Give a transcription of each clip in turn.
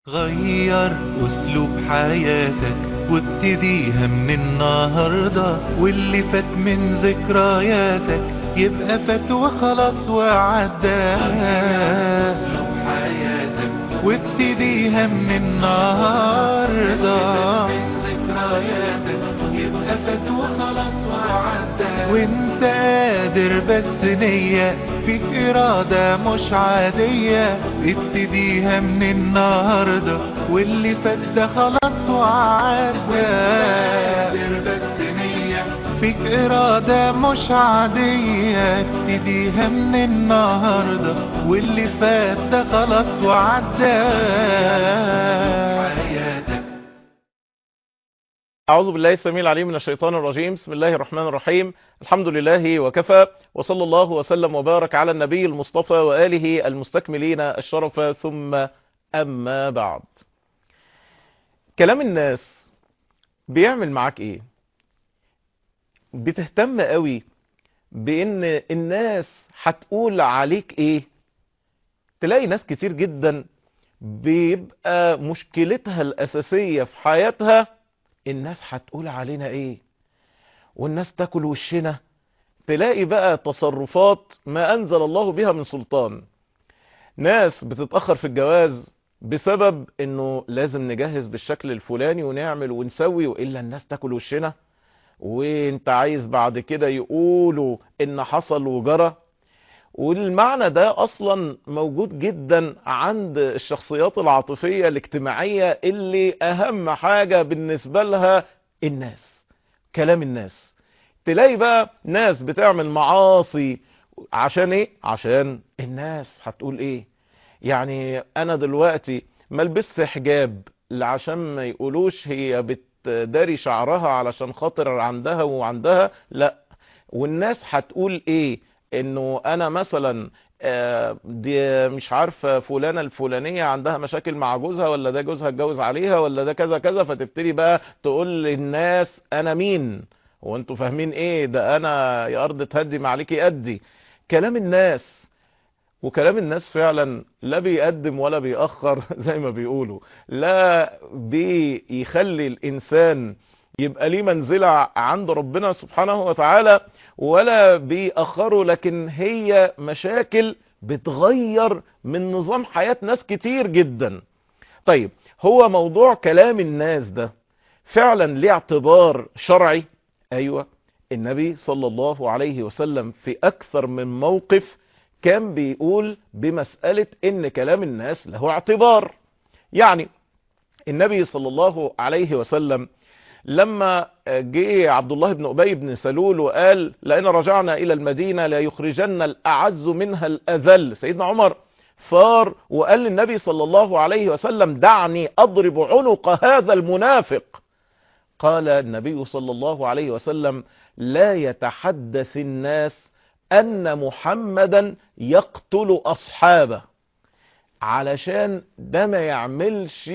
غير أسلوب حياتك وابتديها من النهاردة واللي فات من ذكرياتك يبقى فات وخلاص وعدى أسلوب حياتك وابتديها من النهاردة من ذكرياتك يبقى فات وخلاص وعدى وانت قادر بس نية فيك إرادة مش عادية ابتديها من النهاردة واللي فات ده خلاص وعدى قادر بس نية فيك إرادة مش عادية ابتديها من النهاردة واللي فات ده خلاص وعدى حياتك أعوذ بالله السميع العليم من الشيطان الرجيم بسم الله الرحمن الرحيم الحمد لله وكفى وصلى الله وسلم وبارك على النبي المصطفى وآله المستكملين الشرف ثم أما بعد كلام الناس بيعمل معاك ايه بتهتم قوي بان الناس هتقول عليك ايه تلاقي ناس كتير جدا بيبقى مشكلتها الأساسية في حياتها الناس هتقول علينا ايه والناس تاكل وشنا تلاقي بقى تصرفات ما انزل الله بها من سلطان ناس بتتأخر في الجواز بسبب انه لازم نجهز بالشكل الفلاني ونعمل ونسوي وإلا الناس تاكل وشنا وانت عايز بعد كده يقولوا ان حصل وجرى والمعنى ده اصلا موجود جدا عند الشخصيات العاطفية الاجتماعية اللي اهم حاجة بالنسبة لها الناس كلام الناس تلاقي بقى ناس بتعمل معاصي عشان ايه عشان الناس هتقول ايه يعني انا دلوقتي ما البس حجاب عشان ما يقولوش هي بتداري شعرها علشان خاطر عندها وعندها لا والناس هتقول ايه انه انا مثلا دي مش عارفه فلانه الفلانيه عندها مشاكل مع جوزها ولا ده جوزها اتجوز عليها ولا ده كذا كذا فتبتدي بقى تقول للناس انا مين هو انتوا فاهمين ايه ده انا يا ارض تهدي ما عليكي ادي كلام الناس وكلام الناس فعلا لا بيقدم ولا بيأخر زي ما بيقولوا لا بيخلي الانسان يبقى ليه منزلة عند ربنا سبحانه وتعالى ولا بيأخره لكن هي مشاكل بتغير من نظام حياة ناس كتير جدا طيب هو موضوع كلام الناس ده فعلا ليه اعتبار شرعي ايوه النبي صلى الله عليه وسلم في اكثر من موقف كان بيقول بمسألة ان كلام الناس له اعتبار يعني النبي صلى الله عليه وسلم لما جه عبد الله بن أبي بن سلول وقال لئن رجعنا إلى المدينة لا يخرجن الأعز منها الأذل سيدنا عمر ثار وقال للنبي صلى الله عليه وسلم دعني أضرب عنق هذا المنافق قال النبي صلى الله عليه وسلم لا يتحدث الناس أن محمدا يقتل أصحابه علشان ده ما يعملش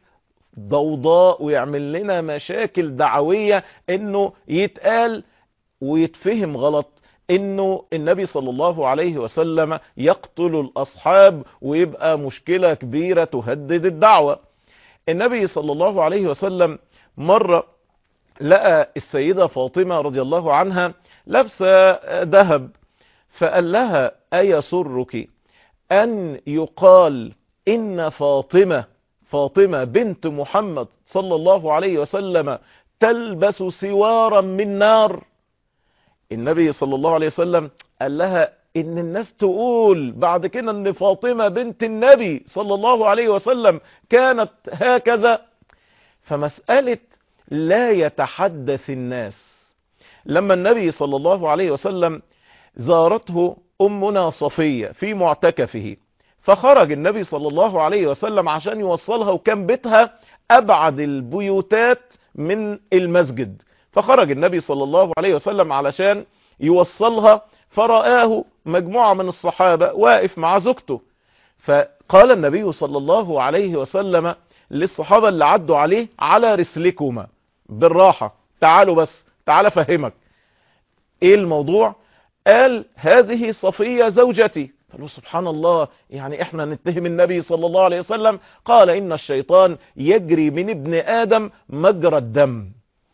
ضوضاء ويعمل لنا مشاكل دعوية انه يتقال ويتفهم غلط انه النبي صلى الله عليه وسلم يقتل الاصحاب ويبقى مشكلة كبيرة تهدد الدعوة النبي صلى الله عليه وسلم مرة لقى السيدة فاطمة رضي الله عنها لابسة ذهب فقال لها أيسرك أن يقال إن فاطمة فاطمة بنت محمد صلى الله عليه وسلم تلبس سوارا من نار النبي صلى الله عليه وسلم قال لها ان الناس تقول بعد كده ان فاطمة بنت النبي صلى الله عليه وسلم كانت هكذا فمسألة لا يتحدث الناس لما النبي صلى الله عليه وسلم زارته أمنا صفية في معتكفه فخرج النبي صلى الله عليه وسلم عشان يوصلها وكان بيتها أبعد البيوتات من المسجد فخرج النبي صلى الله عليه وسلم علشان يوصلها فرآه مجموعة من الصحابة واقف مع زوجته فقال النبي صلى الله عليه وسلم للصحابة اللي عدوا عليه على رسلكما بالراحة تعالوا بس تعال فهمك ايه الموضوع قال هذه صفية زوجتي قالوا سبحان الله يعني احنا نتهم النبي صلى الله عليه وسلم قال ان الشيطان يجري من ابن ادم مجرى الدم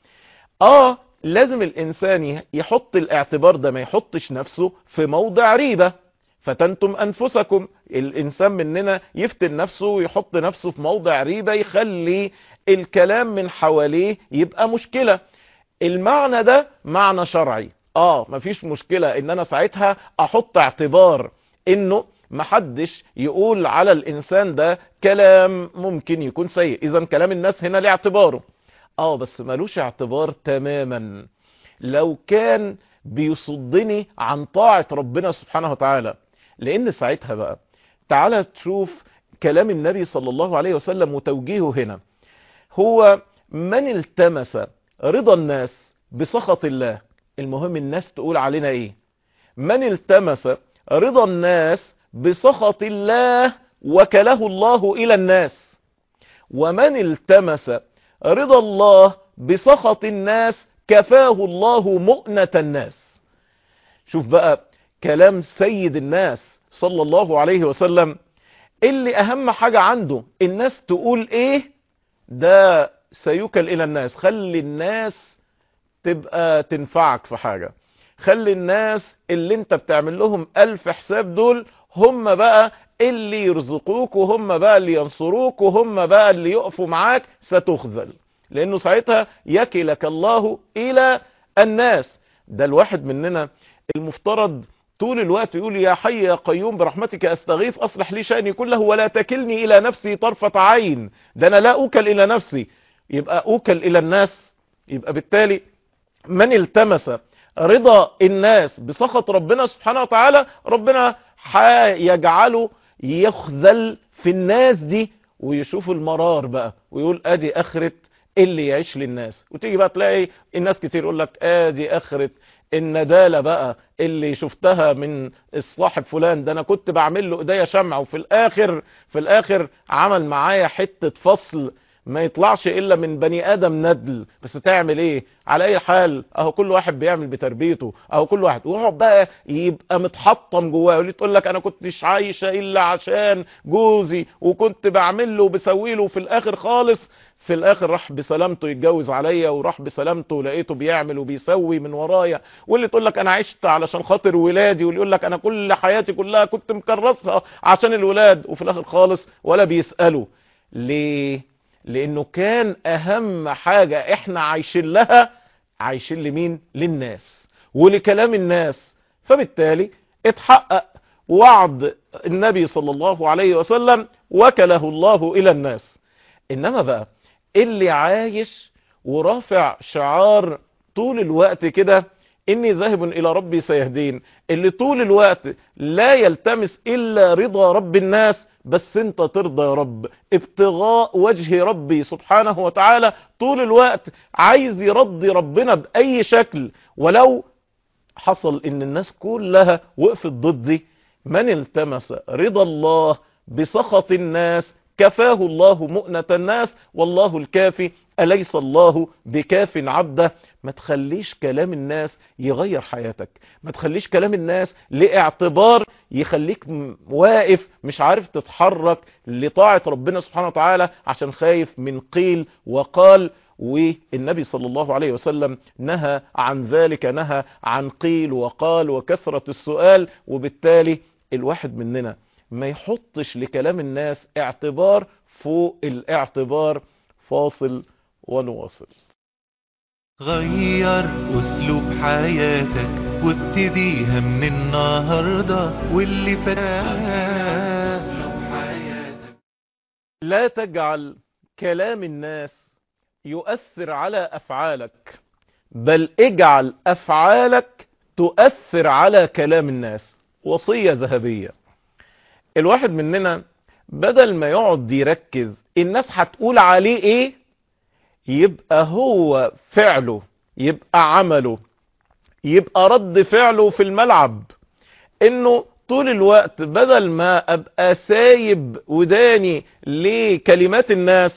اه لازم الانسان يحط الاعتبار ده ما يحطش نفسه في موضع ريبة فتنتم انفسكم الانسان مننا يفتن نفسه ويحط نفسه في موضع ريبة يخلي الكلام من حواليه يبقى مشكلة المعنى ده معنى شرعي اه مفيش مشكلة ان انا ساعتها احط اعتبار انه محدش يقول على الانسان ده كلام ممكن يكون سيء اذا كلام الناس هنا ليه اعتباره اه بس ملوش اعتبار تماما لو كان بيصدني عن طاعة ربنا سبحانه وتعالى لان ساعتها بقى تعالى تشوف كلام النبي صلى الله عليه وسلم وتوجيهه هنا هو من التمس رضا الناس بسخط الله المهم الناس تقول علينا ايه من التمس رضا الناس بسخط الله وكله الله الى الناس ومن التمس رضا الله بسخط الناس كفاه الله مؤنة الناس شوف بقى كلام سيد الناس صلى الله عليه وسلم اللي اهم حاجة عنده الناس تقول ايه ده سيكل الى الناس خلي الناس تبقى تنفعك في حاجة خلي الناس اللي انت بتعمل لهم الف حساب دول هم بقى اللي يرزقوك وهم بقى اللي ينصروك وهم بقى اللي يقفوا معاك ستخذل لانه ساعتها يكلك الله الى الناس ده الواحد مننا المفترض طول الوقت يقول يا حي يا قيوم برحمتك استغيث اصلح لي شأني كله ولا تكلني الى نفسي طرفة عين ده انا لا اوكل الى نفسي يبقى اوكل الى الناس يبقى بالتالي من التمس رضا الناس بسخط ربنا سبحانه وتعالى ربنا يجعله يخذل في الناس دي ويشوف المرار بقى ويقول ادي اخرة اللي يعيش للناس وتيجي بقى تلاقي الناس كتير يقول لك ادي اخرة الندالة بقى اللي شفتها من الصاحب فلان ده انا كنت بعمل له ايديا شمع وفي الاخر في الاخر عمل معايا حتة فصل ما يطلعش الا من بني ادم ندل بس تعمل ايه على اي حال اهو كل واحد بيعمل بتربيته اهو كل واحد ويقعد بقى يبقى متحطم جواه واللي تقول لك انا كنتش عايشه الا عشان جوزي وكنت بعمل له وبسوي له وفي الاخر خالص في الاخر راح بسلامته يتجوز عليا وراح بسلامته لقيته بيعمل وبيسوي من ورايا واللي تقول لك انا عشت علشان خاطر ولادي واللي يقول لك انا كل حياتي كلها كنت مكرسها عشان الولاد وفي الاخر خالص ولا بيسألوا ليه لانه كان اهم حاجة احنا عايشين لها عايشين لمين للناس ولكلام الناس فبالتالي اتحقق وعد النبي صلى الله عليه وسلم وكله الله الى الناس انما بقى اللي عايش ورافع شعار طول الوقت كده اني ذاهب الى ربي سيهدين اللي طول الوقت لا يلتمس الا رضا رب الناس بس انت ترضى يا رب ابتغاء وجه ربي سبحانه وتعالى طول الوقت عايز يرضي ربنا باي شكل ولو حصل ان الناس كلها وقفت ضدي من التمس رضا الله بسخط الناس كفاه الله مؤنة الناس والله الكافي أليس الله بكاف عبده ما تخليش كلام الناس يغير حياتك ما تخليش كلام الناس لاعتبار يخليك واقف مش عارف تتحرك لطاعة ربنا سبحانه وتعالى عشان خايف من قيل وقال والنبي صلى الله عليه وسلم نهى عن ذلك نهى عن قيل وقال وكثرة السؤال وبالتالي الواحد مننا ما يحطش لكلام الناس اعتبار فوق الاعتبار فاصل ونواصل غير اسلوب حياتك وابتديها من النهاردة واللي فات لا تجعل كلام الناس يؤثر على افعالك بل اجعل افعالك تؤثر على كلام الناس وصية ذهبية الواحد مننا بدل ما يقعد يركز الناس هتقول عليه ايه يبقى هو فعله يبقى عمله يبقى رد فعله في الملعب انه طول الوقت بدل ما ابقى سايب وداني لكلمات الناس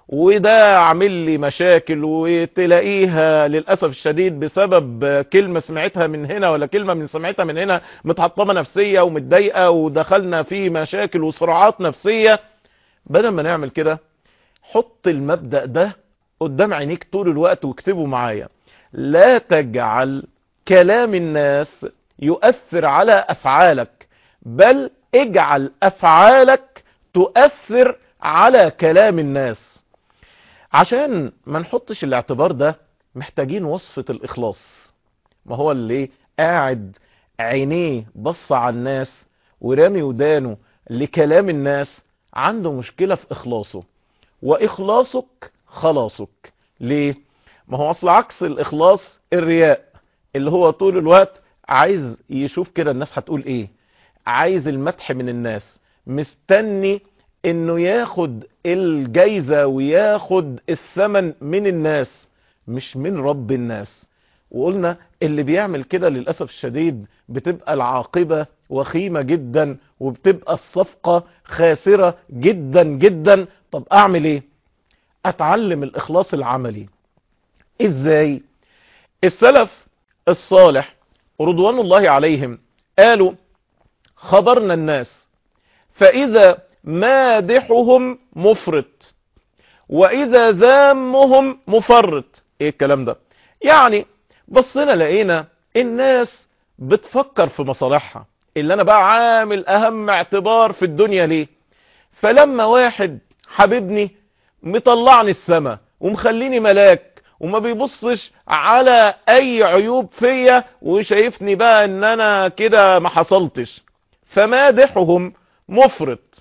وده عامل لي مشاكل وتلاقيها للأسف الشديد بسبب كلمة سمعتها من هنا ولا كلمة من سمعتها من هنا متحطمة نفسية ومتضايقة ودخلنا في مشاكل وصراعات نفسية بدل ما نعمل كده حط المبدأ ده قدام عينيك طول الوقت واكتبه معايا لا تجعل كلام الناس يؤثر على أفعالك بل اجعل أفعالك تؤثر على كلام الناس عشان ما نحطش الاعتبار ده محتاجين وصفة الإخلاص ما هو اللي قاعد عينيه بص على الناس ورامي ودانه لكلام الناس عنده مشكلة في إخلاصه وإخلاصك خلاصك ليه؟ ما هو أصل عكس الإخلاص الرياء اللي هو طول الوقت عايز يشوف كده الناس هتقول ايه عايز المدح من الناس مستني انه ياخد الجايزة وياخد الثمن من الناس مش من رب الناس وقلنا اللي بيعمل كده للأسف الشديد بتبقى العاقبة وخيمة جدا وبتبقى الصفقة خاسرة جدا جدا طب اعمل ايه اتعلم الاخلاص العملي ازاي السلف الصالح رضوان الله عليهم قالوا خبرنا الناس فإذا مادحهم مفرط وإذا ذامهم مفرط ايه الكلام ده يعني بصينا لقينا الناس بتفكر في مصالحها اللي انا بقى عامل اهم اعتبار في الدنيا ليه فلما واحد حبيبني مطلعني السما ومخليني ملاك وما بيبصش على اي عيوب فيا وشايفني بقى ان انا كده ما حصلتش فمادحهم مفرط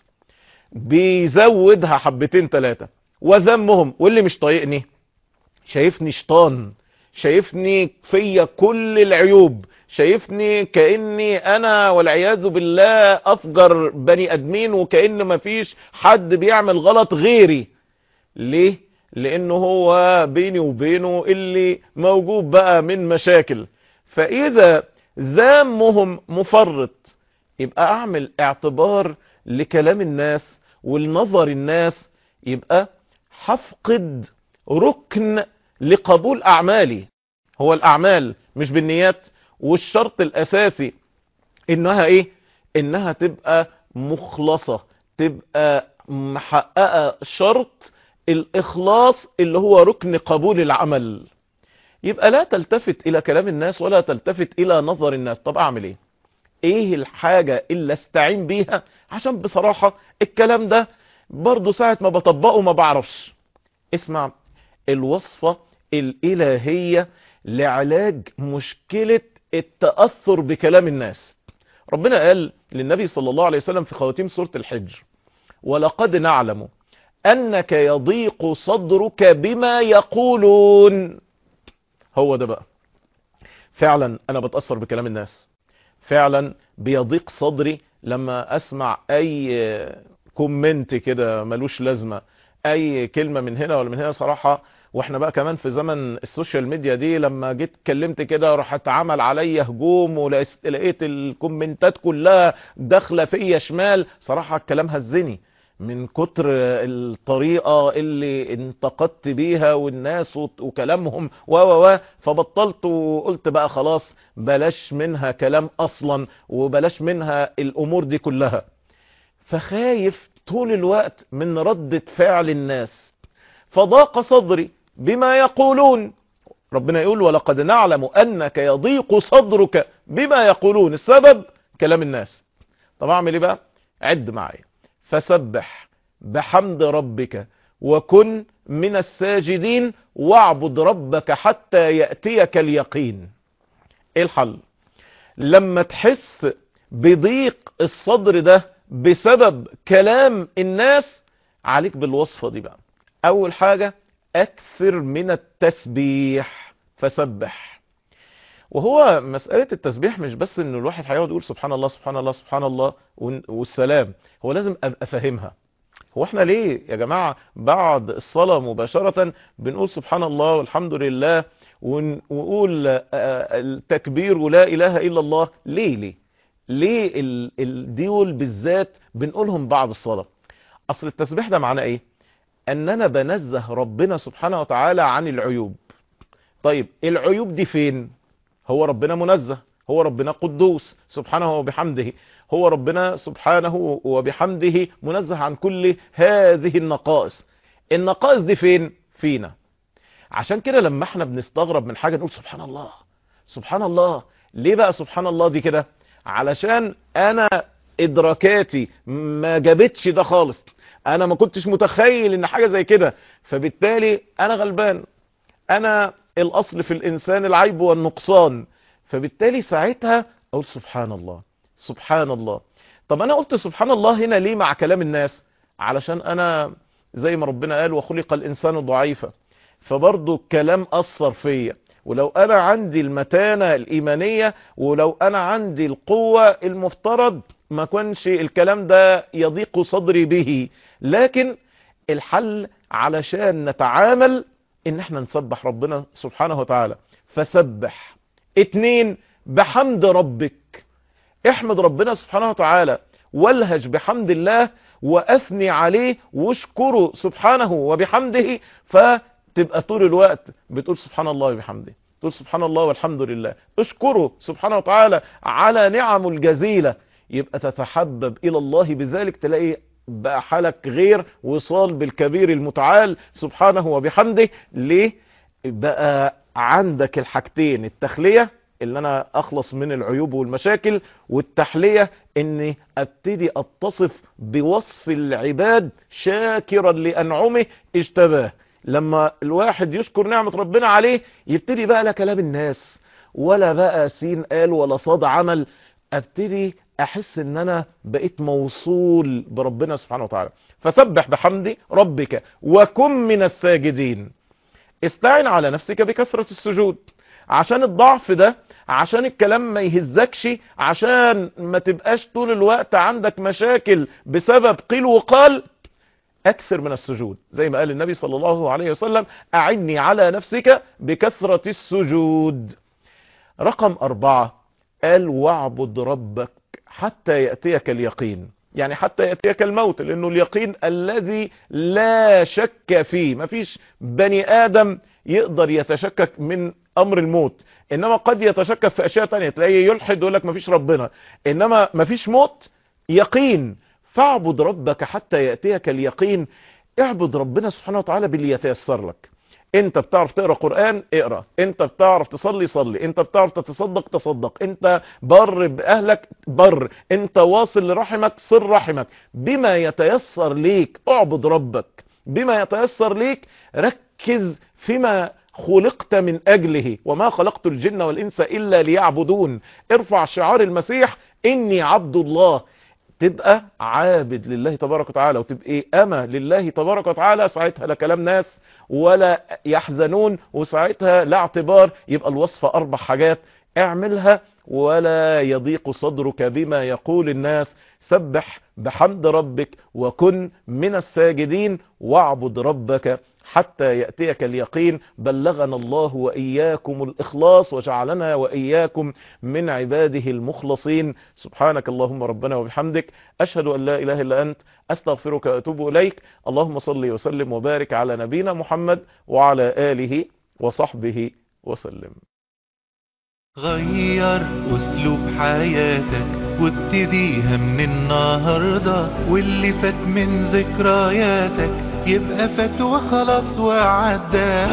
بيزودها حبتين ثلاثة وذمهم واللي مش طايقني شايفني شيطان شايفني فيا كل العيوب شايفني كأني انا والعياذ بالله افجر بني ادمين وكأن مفيش حد بيعمل غلط غيري ليه لانه هو بيني وبينه اللي موجود بقى من مشاكل فاذا ذامهم مفرط يبقى اعمل اعتبار لكلام الناس والنظر الناس يبقى هفقد ركن لقبول اعمالي هو الاعمال مش بالنيات والشرط الاساسي انها ايه انها تبقى مخلصة تبقى محققة شرط الاخلاص اللي هو ركن قبول العمل يبقى لا تلتفت الى كلام الناس ولا تلتفت الى نظر الناس طب اعمل ايه ايه الحاجة اللي استعين بيها عشان بصراحة الكلام ده برضو ساعة ما بطبقه ما بعرفش اسمع الوصفة الالهية لعلاج مشكلة التأثر بكلام الناس ربنا قال للنبي صلى الله عليه وسلم في خواتيم سورة الحجر ولقد نعلم أنك يضيق صدرك بما يقولون هو ده بقى فعلا أنا بتأثر بكلام الناس فعلا بيضيق صدري لما أسمع أي كومنت كده ملوش لازمة أي كلمة من هنا ولا من هنا صراحة واحنا بقى كمان في زمن السوشيال ميديا دي لما جيت اتكلمت كده راح اتعمل عليا هجوم ولقيت الكومنتات كلها داخله فيا شمال صراحه الكلام هزني من كتر الطريقة اللي انتقدت بيها والناس وكلامهم و و و فبطلت وقلت بقى خلاص بلاش منها كلام اصلا وبلاش منها الامور دي كلها فخايف طول الوقت من ردة فعل الناس فضاق صدري بما يقولون ربنا يقول ولقد نعلم انك يضيق صدرك بما يقولون السبب كلام الناس طب اعمل ايه بقى عد معايا فسبح بحمد ربك وكن من الساجدين واعبد ربك حتى يأتيك اليقين ايه الحل لما تحس بضيق الصدر ده بسبب كلام الناس عليك بالوصفة دي بقى اول حاجة اكثر من التسبيح فسبح وهو مسألة التسبيح مش بس ان الواحد هيقعد يقول سبحان الله سبحان الله سبحان الله والسلام هو لازم ابقى فاهمها هو احنا ليه يا جماعة بعد الصلاة مباشرة بنقول سبحان الله والحمد لله ونقول التكبير ولا اله الا الله ليه ليه ليه الديول بالذات بنقولهم بعد الصلاة اصل التسبيح ده معناه ايه ان انا بنزه ربنا سبحانه وتعالى عن العيوب طيب العيوب دي فين هو ربنا منزه هو ربنا قدوس سبحانه وبحمده هو ربنا سبحانه وبحمده منزه عن كل هذه النقائص النقائص دي فين فينا عشان كده لما احنا بنستغرب من حاجة نقول سبحان الله سبحان الله ليه بقى سبحان الله دي كده علشان انا ادراكاتي ما جابتش ده خالص انا ما كنتش متخيل ان حاجة زي كده فبالتالي انا غلبان انا الاصل في الانسان العيب والنقصان فبالتالي ساعتها اقول سبحان الله سبحان الله طب انا قلت سبحان الله هنا ليه مع كلام الناس علشان انا زي ما ربنا قال وخلق الانسان ضعيفا فبرضو الكلام اثر فيا ولو انا عندي المتانة الايمانية ولو انا عندي القوة المفترض ما كانش الكلام ده يضيق صدري به لكن الحل علشان نتعامل ان احنا نسبح ربنا سبحانه وتعالى فسبح اتنين بحمد ربك احمد ربنا سبحانه وتعالى والهج بحمد الله واثني عليه واشكره سبحانه وبحمده فتبقى طول الوقت بتقول سبحان الله وبحمده تقول سبحان الله والحمد لله اشكره سبحانه وتعالى على نعمه الجزيلة يبقى تتحبب الى الله بذلك تلاقي بقى حالك غير وصال بالكبير المتعال سبحانه وبحمده ليه بقى عندك الحاجتين التخلية اللي انا اخلص من العيوب والمشاكل والتحلية اني ابتدي اتصف بوصف العباد شاكرا لانعمه اجتباه لما الواحد يشكر نعمة ربنا عليه يبتدي بقى لا كلام الناس ولا بقى سين قال ولا صاد عمل ابتدي احس ان انا بقيت موصول بربنا سبحانه وتعالى فسبح بحمد ربك وكن من الساجدين استعن على نفسك بكثرة السجود عشان الضعف ده عشان الكلام ما يهزكش عشان ما تبقاش طول الوقت عندك مشاكل بسبب قيل وقال اكثر من السجود زي ما قال النبي صلى الله عليه وسلم اعني على نفسك بكثرة السجود رقم اربعة قال واعبد ربك حتى يأتيك اليقين يعني حتى يأتيك الموت لانه اليقين الذي لا شك فيه مفيش بني ادم يقدر يتشكك من امر الموت انما قد يتشكك في اشياء تانية تلاقيه يلحد ويقول لك مفيش ربنا انما مفيش موت يقين فاعبد ربك حتى يأتيك اليقين اعبد ربنا سبحانه وتعالى باللي يتيسر لك انت بتعرف تقرا قران اقرا انت بتعرف تصلي صلي انت بتعرف تتصدق تصدق انت بر باهلك بر انت واصل لرحمك صل رحمك بما يتيسر ليك اعبد ربك بما يتيسر ليك ركز فيما خلقت من اجله وما خلقت الجن والانس الا ليعبدون ارفع شعار المسيح اني عبد الله تبقى عابد لله تبارك وتعالى وتبقى أمة لله تبارك وتعالى ساعتها لا كلام ناس ولا يحزنون وساعتها لا اعتبار يبقى الوصفة أربع حاجات اعملها ولا يضيق صدرك بما يقول الناس سبح بحمد ربك وكن من الساجدين واعبد ربك حتى يأتيك اليقين بلغنا الله وإياكم الإخلاص وجعلنا وإياكم من عباده المخلصين سبحانك اللهم ربنا وبحمدك أشهد أن لا إله إلا أنت أستغفرك وأتوب إليك اللهم صل وسلم وبارك على نبينا محمد وعلى آله وصحبه وسلم غير اسلوب حياتك وابتديها من النهاردة واللي فات من ذكرياتك يبقى فات وخلاص وعدى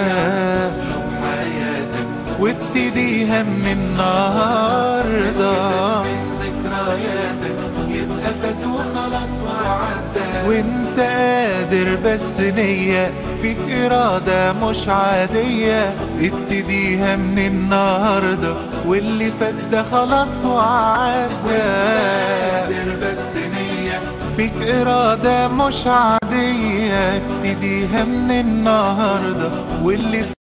وابتديها من النهاردة يبقى فات وخلاص وعدى وانت قادر بس نية فيك إرادة مش عادية ابتديها من النهاردة واللي فات ده خلاص وعدى قادر بس نية فيك إرادة مش عادية ابتديها من النهاردة واللي